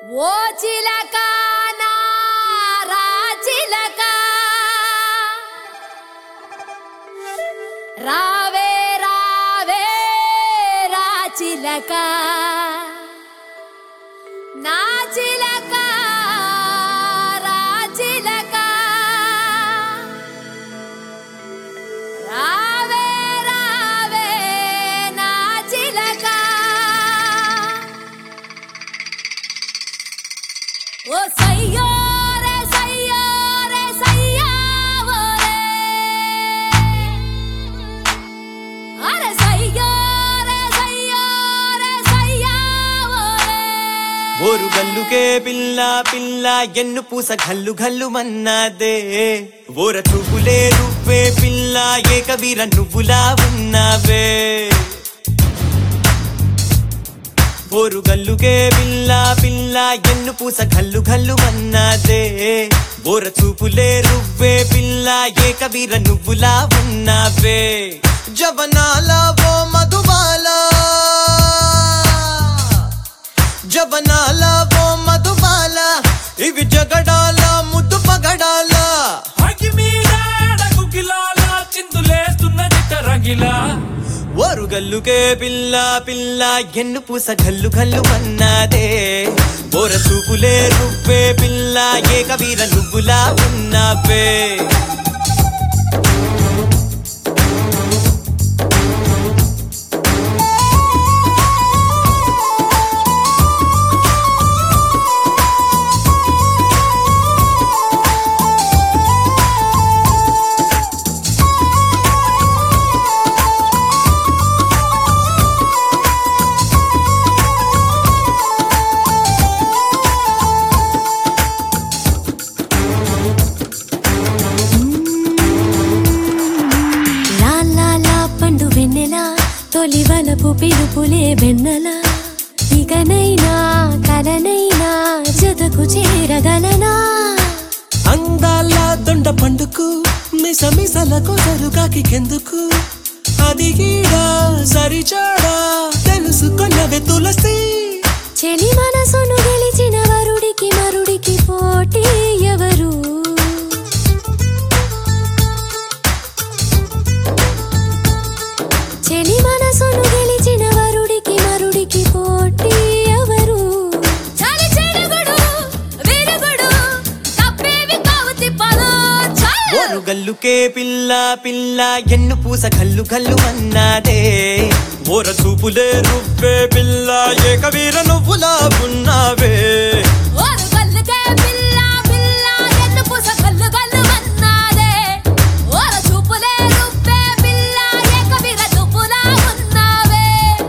ఓ చిలక నా రాచిలక రావే రావే రాచిలక నా చిలక రాచిలక రావే రావే నా చిలక ఓ సయ్యోరే సయ్యోరే సయ్యావోరే అరే సయ్యోరే సయ్యోరే సయ్యావోరే ఓరు గల్లుకే పిల్ల పిల్ల ఎన్ను పూస గల్లు గల్లు మన్నాదే ఓర చూపులే నువ్వే పిల్ల ఏకవీర నువ్వులా ఉన్నావే ఓరు గల్లుకే పిల్ల పిల్ల ఎన్ను పూస గల్లు గల్లు మన్నాదే ఓర చూపులే నువ్వే పిల్ల ఏకవీర నువ్వులా ఉన్నావే జవనాల ఓ మధుబాలా జబనాల ఓ మధుబాల ఇవి జగడాల ముద్దు పగడాల అగి మీద గుగిలాల చిందులేస్తున్న చిట్ట రంగిలా ఓరుగల్లుకే పిల్ల పిల్ల ఎన్ను పూస గల్లు గల్లు అన్నాదే ఓర చూపులే నువ్వే పిల్ల ఏకవీర నువ్వులా ఉన్నావే లా లా లా పండు వెన్నెల తొలి వలపు పిలుపులే వెన్నెల ఇకనైనా కలనైనా జతకు చేరగలనా అందాల దొండ పండుకు మిస మిసలకు సరుగాకి కెందుకు అది గీడా సరిచాడా తెలుసుకున్నవే తులసి చెలి మనసును గెలిచిన వరుడికి మరుడికి పోటీ ఎవరు చెలి మనసును గెలిచిన వరుడికి మరుడికి పోటీ ఎవరు చలి చెడుగుడు విరుగుడు తప్పేవి కావు తిప్పలు చల్ ఓరు గల్లుకే పిల్ల పిల్ల ఎన్ను పూస గల్లు గల్లు అన్నాదే ఓర చూపులే నువ్వే పిల్ల ఏకవీర నువ్వులా ఉన్నావే ఓరు గల్లుకే పిల్ల పిల్ల ఎన్ను పూస గల్లు గల్లు అన్నాదే ఓరు చూపులే నువ్వే పిల్ల ఏకవీర నువ్వులా ఉన్నావే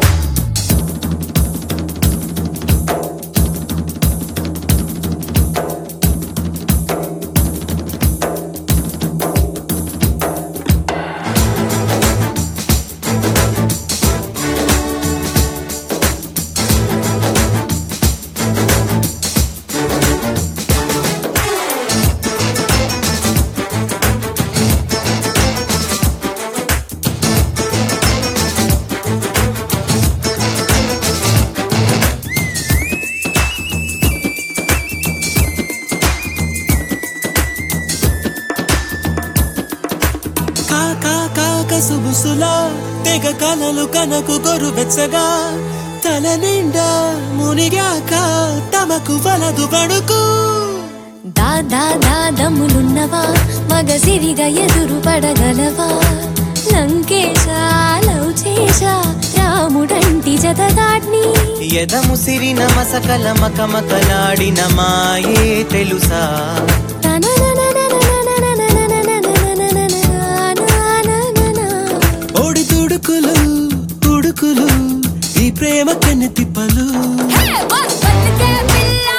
కాకా కాక సుబుసులా తెగ కలలు కనకు గొరు వెచ్చగా తల నిండా మునిగాక తమకు వలదు పడుకు దా దా దా దమ్ములున్నవా మగ సిరిగా ఎదురు పడగలవా లంకేశా లవ్ చేశా రాముడంటి జతదాడ్ని ఎద ముసిరిన మసకల మకమకలాడిన మాయే తెలుసా ఓడి తుడుకులు ఉడుకులు ఈ ప్రేమ కన్ను తిప్పలు హే ఓరు గల్లుకే పిల్ల